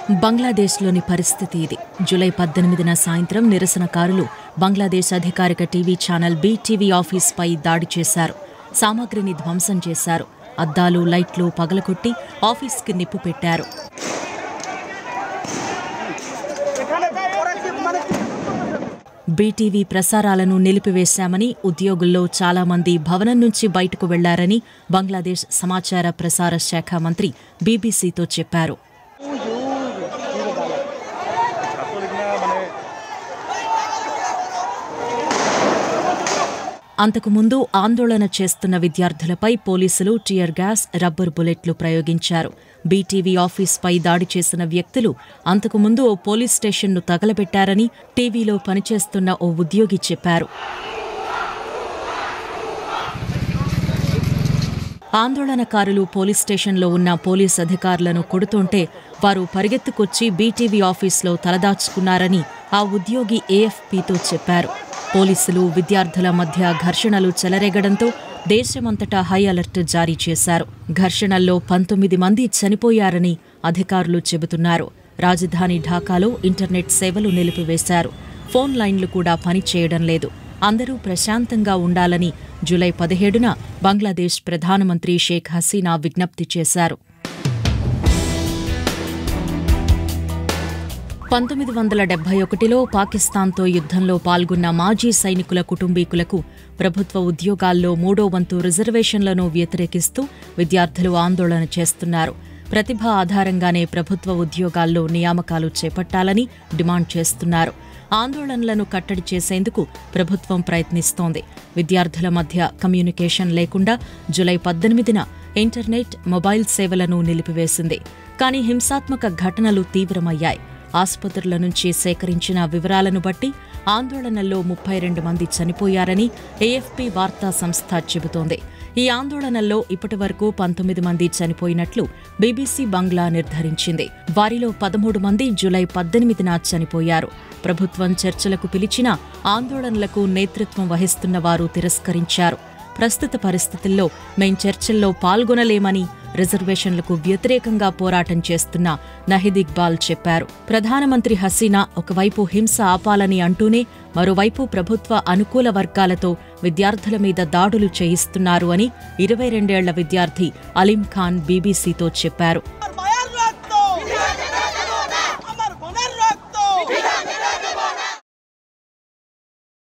బంగ్లాదేశ్లోని పరిస్థితి ఇది జూలై పద్దెనిమిదిన సాయంత్రం నిరసనకారులు బంగ్లాదేశ్ అధికారిక టీవీ ఛానల్ బీటీవీ ఆఫీస్పై దాడి చేశారు సామాగ్రిని ధ్వంసం చేశారు అద్దాలు లైట్లు పగలగొట్టి ఆఫీస్కి నిప్పు పెట్టారు బీటీవీ ప్రసారాలను నిలిపివేశామని ఉద్యోగుల్లో చాలా మంది భవనం నుంచి బయటకు వెళ్లారని బంగ్లాదేశ్ సమాచార ప్రసార శాఖ మంత్రి బీబీసీతో చెప్పారు అంతకుముందు ఆందోళన చేస్తున్న విద్యార్థులపై పోలీసులు టియర్ గ్యాస్ రబ్బర్ బుల్లెట్లు ప్రయోగించారు బీటీవీ ఆఫీస్పై దాడి చేసిన వ్యక్తులు అంతకుముందు ఓ పోలీస్ స్టేషన్ను తగలబెట్టారని టీవీలో పనిచేస్తున్న ఓ ఉద్యోగి చెప్పారు ఆందోళనకారులు పోలీస్ స్టేషన్లో ఉన్న పోలీస్ అధికారులను కొడుతుంటే వారు పరిగెత్తుకొచ్చి బీటీవీ ఆఫీస్లో తలదాచుకున్నారని ఆ ఉద్యోగి ఏఎఫ్పీతో చెప్పారు పోలీసులు విద్యార్థుల మధ్య ఘర్షణలు చెలరేగడంతో దేశమంతటా హై అలర్ట్ జారీ చేశారు ఘర్షణల్లో పంతొమ్మిది మంది చనిపోయారని అధికారులు చెబుతున్నారు రాజధాని ఢాకాలో ఇంటర్నెట్ సేవలు నిలిపివేశారు ఫోన్ లైన్లు కూడా పనిచేయడం లేదు అందరూ ప్రశాంతంగా ఉండాలని జూలై పదిహేడున బంగ్లాదేశ్ ప్రధానమంత్రి షేక్ హసీనా విజ్ఞప్తి చేశారు పంతొమ్మిది వందల డెబ్బై ఒకటిలో పాకిస్తాన్తో యుద్ధంలో పాల్గొన్న మాజీ సైనికుల కుటుంబీకులకు ప్రభుత్వ ఉద్యోగాల్లో మూడో వంతు రిజర్వేషన్లను వ్యతిరేకిస్తూ విద్యార్థులు ఆందోళన చేస్తున్నారు ప్రతిభ ఆధారంగానే ప్రభుత్వ ఉద్యోగాల్లో నియామకాలు చేపట్టాలని డిమాండ్ చేస్తున్నారు ఆందోళనలను కట్టడి చేసేందుకు ప్రభుత్వం ప్రయత్నిస్తోంది విద్యార్థుల మధ్య కమ్యూనికేషన్ లేకుండా జులై పద్దెనిమిదిన ఇంటర్నెట్ మొబైల్ సేవలను నిలిపివేసింది కానీ హింసాత్మక ఘటనలు తీవ్రమయ్యాయి ఆసుపత్రుల నుంచి సేకరించిన వివరాలను బట్టి ఆందోళనల్లో ముప్పై రెండు మంది చనిపోయారని ఏఎఫ్పీ వార్తా సంస్థ చెబుతోంది ఈ ఆందోళనల్లో ఇప్పటివరకు పంతొమ్మిది మంది చనిపోయినట్లు బీబీసీ బంగ్లా నిర్ధారించింది వారిలో పదమూడు మంది జులై పద్దెనిమిదిన చనిపోయారు ప్రభుత్వం చర్చలకు పిలిచినా ఆందోళనలకు నేతృత్వం వహిస్తున్న వారు తిరస్కరించారు ప్రస్తుత పరిస్థితుల్లో మేం చర్చల్లో పాల్గొనలేమని రిజర్వేషన్లకు వ్యతిరేకంగా పోరాటం చేస్తున్న నహిద్ ఇక్బాల్ చెప్పారు ప్రధానమంత్రి హసీనా ఒకవైపు హింస ఆపాలని అంటూనే మరోవైపు ప్రభుత్వ అనుకూల వర్గాలతో విద్యార్థుల మీద దాడులు చేయిస్తున్నారు అని ఇరవై రెండేళ్ల విద్యార్థి అలీం ఖాన్ బీబీసీతో చెప్పారు